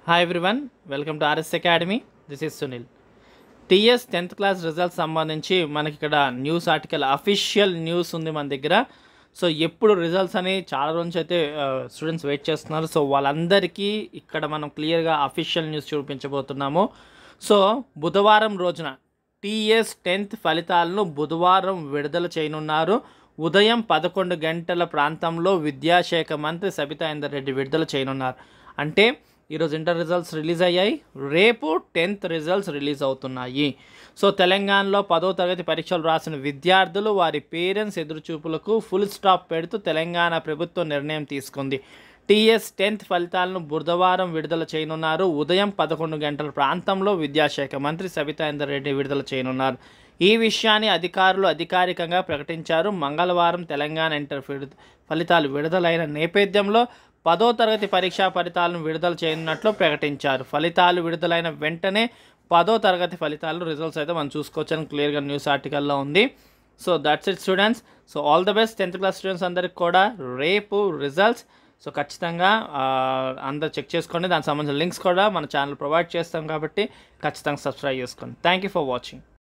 hi everyone welcome to RS academy this is Sunil TS tenth class results సంబంధించి మనకి ఇక్కడ news article official news ఉంది మన దగ్గర సో ఎప్పుడు రిజల్ట్స్ అని చాలా రోజు అయితే స్టూడెంట్స్ వెయిట్ చేస్తున్నారు సో వాళ్ళందరికీ ఇక్కడ మనం క్లియర్గా అఫీషియల్ న్యూస్ చూపించబోతున్నాము సో బుధవారం రోజున టీఎస్ టెన్త్ ఫలితాలను బుధవారం విడుదల చేయనున్నారు ఉదయం పదకొండు గంటల ప్రాంతంలో విద్యాశాఖ మంత్రి సబితా ఇందర్ రెడ్డి విడుదల చేయనున్నారు అంటే ఈరోజు ఇంటర్ రిజల్ట్స్ రిలీజ్ అయ్యాయి రేపు టెన్త్ రిజల్ట్స్ రిలీజ్ అవుతున్నాయి సో తెలంగాణలో పదో తరగతి పరీక్షలు రాసిన విద్యార్థులు వారి పేరెంట్స్ ఎదురుచూపులకు ఫుల్ స్టాప్ పెడుతూ తెలంగాణ ప్రభుత్వం నిర్ణయం తీసుకుంది టీఎస్ టెన్త్ ఫలితాలను బుధవారం విడుదల చేయనున్నారు ఉదయం పదకొండు గంటల ప్రాంతంలో విద్యాశాఖ మంత్రి సబితా ఇందర్ రెడ్డి విడుదల చేయనున్నారు ఈ విషయాన్ని అధికారులు అధికారికంగా ప్రకటించారు మంగళవారం తెలంగాణ ఇంటర్ ఫిడ్- ఫలితాలు విడుదలైన నేపథ్యంలో పదో తరగతి పరీక్షా ఫలితాలను విడుదల చేయనున్నట్లు ప్రకటించారు ఫలితాలు విడుదలైన వెంటనే పదో తరగతి ఫలితాలు రిజల్ట్స్ అయితే మనం చూసుకోవచ్చని క్లియర్గా న్యూస్ ఆర్టికల్లో ఉంది so that's it students so all the best tenth class students అందరికి కూడా రేపు రిజల్ట్స్ సో ఖచ్చితంగా ఆ, అందరు చెక్ చేసుకోండి దానికి సంబంధించిన లింక్స్ కూడా మన ఛానల్ ప్రొవైడ్ చేస్తాం కాబట్టి ఖచ్చితంగా సబ్స్క్రైబ్ చేసుకోండి థ్యాంక్ యూ ఫర్ వాచింగ్